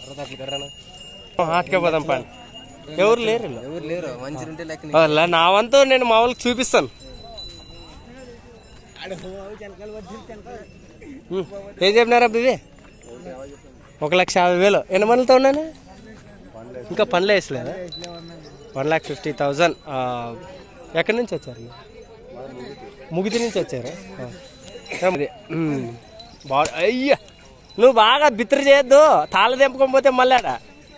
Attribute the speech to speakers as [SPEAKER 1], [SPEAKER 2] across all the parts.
[SPEAKER 1] ఆటకే పోదాం పండి ఎవరు లేరు ఇలా.
[SPEAKER 2] ఎవరు లేరు మంచి ఉంటే లెక్క
[SPEAKER 1] వాళ్ళ నా వంతు నేను మా వాళ్ళకి చూపిస్తాను ఉం. ఏం చెప్పినారా బివి ఒక లక్ష యాభై వేలు ఎన్ని మందితో ఉన్నాను ఇంకా పనులు వేసలేదా వన్ లాక్ ఫిఫ్టీ థౌజండ్ ఎక్కడి నుంచి వచ్చారు మీరు? ముగిది నుంచి వచ్చారు బాగా అయ్యా నువ్వు బాగా బిత్ర చేయొద్దు తాళ తెంపుకొని పోతే మళ్ళీ ఆడ.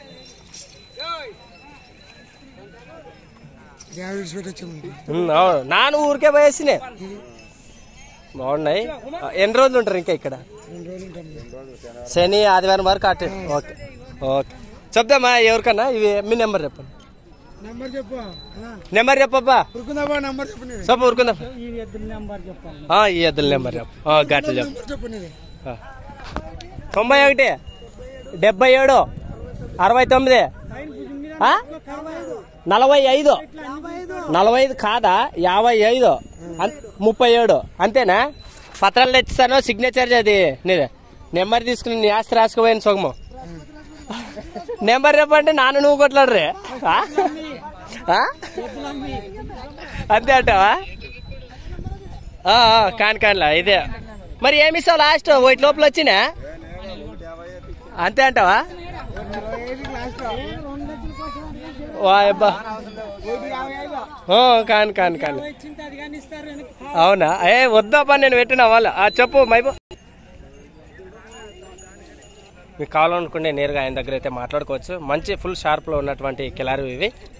[SPEAKER 1] ఉమ్, అవును నాన్న ఊరికే పోయేసినే బాగున్నాయి ఆ, ఎన్ని రోజులు ఉంటారు ఇంకా ఇక్కడ శని ఆదివారం వరకు అటు ఓకే ఓకే చెప్దామా ఎవరికన్నా ఇవి మీ నెంబర్ చెప్పండి
[SPEAKER 3] నెంబర్ చెప్పు
[SPEAKER 1] నెంబర్ చెప్పబ్బా
[SPEAKER 3] ఉరుకుందావా నెంబర్ చెప్పు నీది.
[SPEAKER 1] చెప్పు ఊరుకుందాం
[SPEAKER 3] ఈ ఎద్దుల నెంబర్ చెప్పాలి
[SPEAKER 1] ఆ, ఈ ఎద్దుల నెంబర్ చెప్పు ఆ, గట్ల చెప్పు
[SPEAKER 3] నెంబర్ చెప్పు నీది
[SPEAKER 1] ఆ. తొంభై ఒకటి డెబ్బై ఏడు అరవై తొమ్మిది ఆ? నలభై ఐదు నలభై ఐదు కాదా యాభై ఐదు అన్- ముప్పై ఏడు అంతేనా పత్రాలు తెచ్చిస్తాను సిగ్నేచర్ అది నీదే నెంబర్ తీసుకుని నీ ఆస్తి రాసుకుపోయిన సొగము నెంబర్ చెప్పంటే నాన్న నువ్వు కొట్లాడరే ఆ? ఆ? అంతే అంటావా ఆ, ఆ, కాని కానిలా ఇదే మరి ఏమి ఇస్తావు లాస్ట్ ఒకటి లోపల వచ్చినా అంతే అంటావా వాయబ్బా ఓ, కాని కాని కాని అవునా ఏ వద్దాపా నేను పెట్టిన వాళ్ళు ఆ, చెప్పు మైబో మీకు కావాలనుకుంటే నేరుగా ఆయన దగ్గర అయితే మాట్లాడుకోవచ్చు మంచి ఫుల్ షార్ప్లో ఉన్నటువంటి కిలారు ఇవి